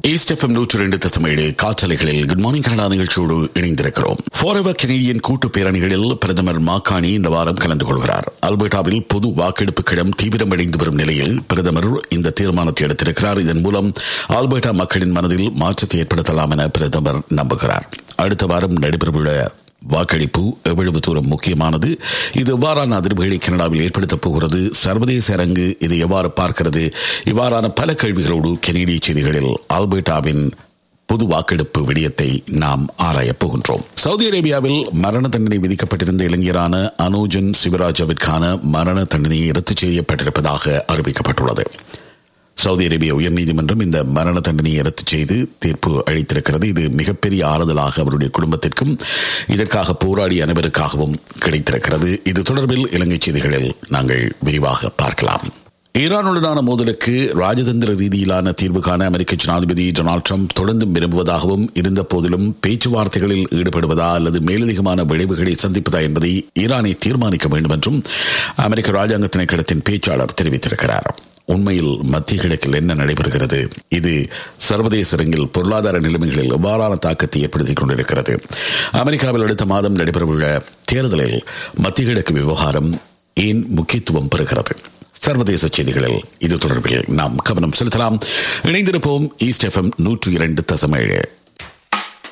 east FM நூற்று ரெண்டு தசமேழு காற்றலைகளில் குட் மார்னிங் கனடா நிகழ்ச்சியோடு இணைந்திருக்கிறோம் ஃபாரெவர் கெனடியன் கூட்டு பேரணிகளில் பிரதமர் மாக்காணி இந்த வாரம் கலந்து கொள்கிறார் அல்பர்டாவில் பொது வாக்கெடுப்புக்கிடம் தீவிரமடைந்து வரும் நிலையில் பிரதமர் இந்த தீர்மானத்தை எடுத்திருக்கிறார் இதன் மூலம் ஆல்பர்டா மக்களின் மனதில் மாற்றத்தை ஏற்படுத்தலாம் என பிரதமர் நம்புகிறார் அடுத்த வாரம் நடைபெறவுள்ள வாக்களிப்பு எவ்வளவு தூரம் முக்கியமானது இது எவ்வாறான அதிர்வுகளை கனடாவில் ஏற்படுத்தப் போகிறது சர்வதேச அரங்கு இதை எவ்வாறு பார்க்கிறது இவ்வாறான பல கேள்விகளோடு கெனடிய செய்திகளில் ஆல்பர்டாவின் பொது வாக்கெடுப்பு விடயத்தை நாம் ஆராயப் போகின்றோம் சவுதி அரேபியாவில் மரண தண்டனை விதிக்கப்பட்டிருந்த இளைஞரான அனோஜன் சிவராஜாவிற்கான மரண தண்டனையை ரத்து செய்யப்பட்டிருப்பதாக அறிவிக்கப்பட்டுள்ளது சவுதி அரேபிய உயர்நீதிமன்றம் இந்த மரண தண்டனையை ரத்து செய்து தீர்ப்பு அளித்திருக்கிறது இது மிகப்பெரிய ஆறுதலாக அவருடைய குடும்பத்திற்கும் இதற்காக போராடிய அனைவருக்காகவும் கிடைத்திருக்கிறது இது தொடர்பில் இலங்கை செய்திகளில் நாங்கள் விரிவாக பார்க்கலாம் ஈரானுடனான மோதலுக்கு ராஜதந்திர ரீதியிலான தீர்வு காண அமெரிக்க ஜனாதிபதி டொனால்டு ட்ரம்ப் தொடர்ந்து விரும்புவதாகவும் இருந்த போதிலும் பேச்சுவார்த்தைகளில் ஈடுபடுவதா அல்லது மேலதிகமான விளைவுகளை சந்திப்பதா என்பதை ஈரானை தீர்மானிக்க வேண்டும் என்றும் அமெரிக்க ராஜாங்க திணைக்களத்தின் பேச்சாளர் தெரிவித்திருக்கிறார் உண்மையில் மத்திய கிழக்கில் என்ன நடைபெறுகிறது இது சர்வதேச அரங்கில் பொருளாதார நிலைமைகளில் எவ்வாறான தாக்கத்தை ஏற்படுத்திக் கொண்டிருக்கிறது அமெரிக்காவில் அடுத்த மாதம் நடைபெறவுள்ள தேர்தலில் மத்திய கிழக்கு விவகாரம் ஏன் முக்கியத்துவம் பெறுகிறது சர்வதேச செய்திகளில் இது தொடர்பில் நாம் கவனம் செலுத்தலாம் இணைந்திருப்போம் ஈஸ்ட் எஃப்எம் நூற்று இரண்டு தசமேழு